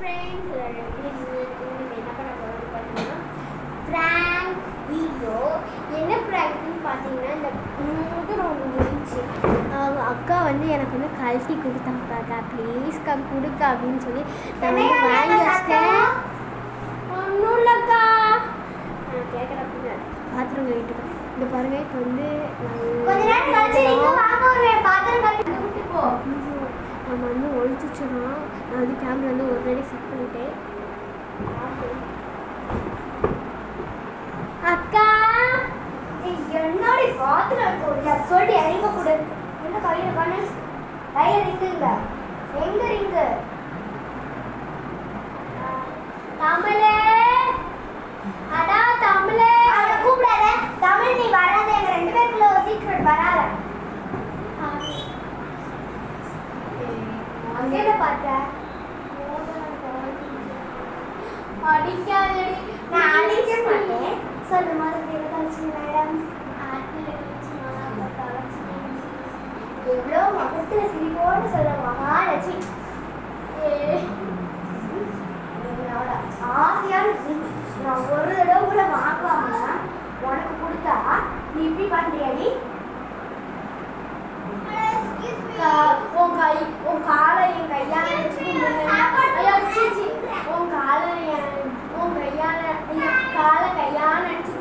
Friends இன்னைக்கு என்ன பண்ண போகிறோம்னு பார்த்தீங்கன்னா ப்ராங்க் வீடியோ என்ன ப்ராங்க்னு பார்த்தீங்கன்னா இந்த மோதிரம் ஒன்று முடிஞ்சு அவங்க அக்கா வந்து எனக்கு வந்து கழட்டி கொடுத்தாங்க ப்ளீஸ் கம் கொடுக்க அப்படின்னு சொல்லி நான் வந்து வாங்கி வச்சிட்டேன் ஒன்றும் இல்லைக்கா நான் கேட்குறப்ப பாத்திரம் கழிட்டு இந்த பாருங்க இப்போ வந்து கொஞ்ச நேரம் கழிச்சு நீங்க வாங்க ஒரு பாத்திரம் கழுவி ஊத்தி போ நம்ம வந்து ஒழிச்சிச்சிடலாம் நான் வந்து கேமரா வந்து ஒரு நாளைக்கு செட் பண்ணிட்டேன் அக்கா ஏய், என்னடி பாத்திரம் இருக்கு ஒரு சொல்லி இறங்க கொடு என்ன கையில காணு கையில ரிங்குங்க எங்க ரிங்கு தமிழே அடா தமிழே அவனை கூப்பிடாத தமிழ் நீ வராத எங்க ரெண்டு பேருக்குள்ள ஒரு சீக்ரெட் வராத அங்கே என்ன பார்த்த அடிக்காதடி நான் அழிக்க மாட்டேன் சொல்லு மாதிரி கழிச்சு மேடம் எவ்வளோ முகத்துல சிரிப்போடு சொல்ல மகாலட்சுமி என்னோட ஆசையான ring. நான் ஒரு தடவை கூட வாங்காம உனக்கு கொடுத்தா நீ இப்படி பண்றியா நீ கா- உன் கை உன் காலை என் கையால வச்சுட்டு ஐயோ, சீ, சீ. உன் காலை என் உன் கையால என் காலை கையால நினைச்சுட்டு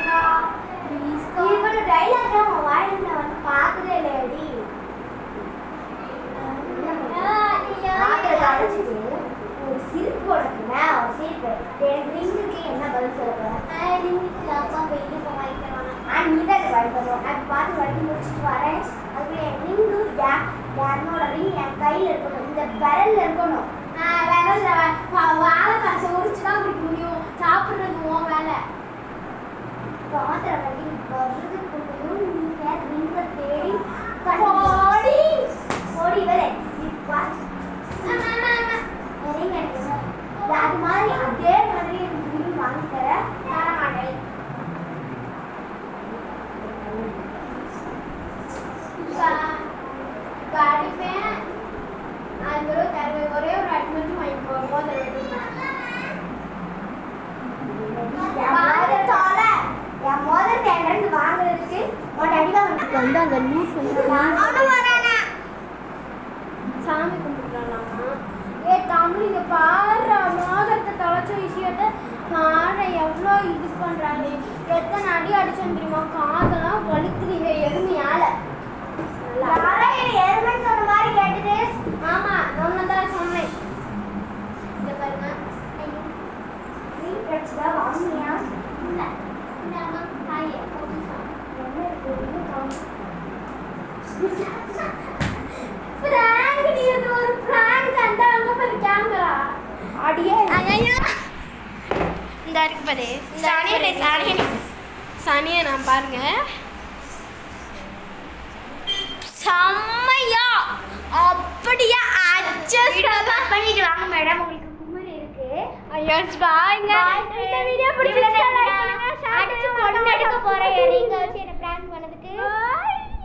இவனோட டைலாக் உன் வாயில நான் வந்து பார்த்ததே இல்லையாடி ஒரு சிரிப்பு உனக்குல ஒரு சிரிப்பு எனக்கு ரிங்குக்கு என்ன பதில் சொல்ல போறேன் ரிங்குக்கு அப்பா போய் இப்போ வாங்கிக்கலாம் ஆ நீ தான் இதை வாங்கி தருவோம் அது பார்த்து வாங்கி முடிச்சுட்டு வரேன் அதுக்குள்ள என் ரிங்கு என்னோட ரிங் என் கையில் இருக்கணும் இந்த விரல்ல இருக்கணும் விரல்ல வாழை காசை உரிச்சு தான் குடிக்க முடியும் சாப்பிட்றது உன் வேலை பாத்திரம் கட்டி வருதுக்குள்ளேயும் நீ வேற ரிங்க தேடி ஓடி ஓடி வேற அது மாதிரி அதே மாதிரி எனக்கு ring வாங்கி தர தர மாட்டேன் அடிப்பேன் அது ஒரு தருவேன் ஒரே ஒரு அடி மட்டும் வாங்கிக்கோ மோதிரம் என் மோதிரத்தோட என் மோதிரத்தை என் ரெண்டு வாங்குறதுக்கு உன் அடி வாங்க வந்து அந்த லூஸ் அவனும் வரானே சாமி கும்பிடுறாங்களாமா ஏ தமிழ் இங்க பாரு மோதிரத்தை தொலைச்ச விஷயத்த பாரு எவ்வளோ இது பண்றாங்க எத்தனை அடி அடிச்சேன் தெரியுமா காதெல்லாம் வலிக்குதுங்க எருமையால யாரோ என்னை எருமைன்னு சொன்ன மாதிரி கேட்டது ஆமா நான் தான் சொன்னேன் இங்க பாருங்க ring கிடைச்சதா வாங்கினியா இல்ல இந்தாம்மா, தாயே, போட்டு சாப்பிடு. என்ன இருக்கு ring காணோம். Prank டி, இது ஒரு prank. அந்த அங்க பாரு camera. அடியே இந்த இருக்கு பாரு இந்த சனியனே, இருக்கு பாரு. சனியனே. சனியை நான் பாருங்க செம்மையா அப்படியே adjust ஆ பண்ணிட்டு வாங்க மேடம் உங்களுக்கு குமரி இருக்கு ஐயோ பாருங்க Bye, இந்த friends. வீடியோ பிடிச்சிருந்தா இதுல லைக் நான் பண்ணுங்க share அடிச்சு பண்ணுங்க கொண்டு எடுக்க போறேன் subscribe ring வச்சு என்ன prank பண்ணதுக்கு Bye.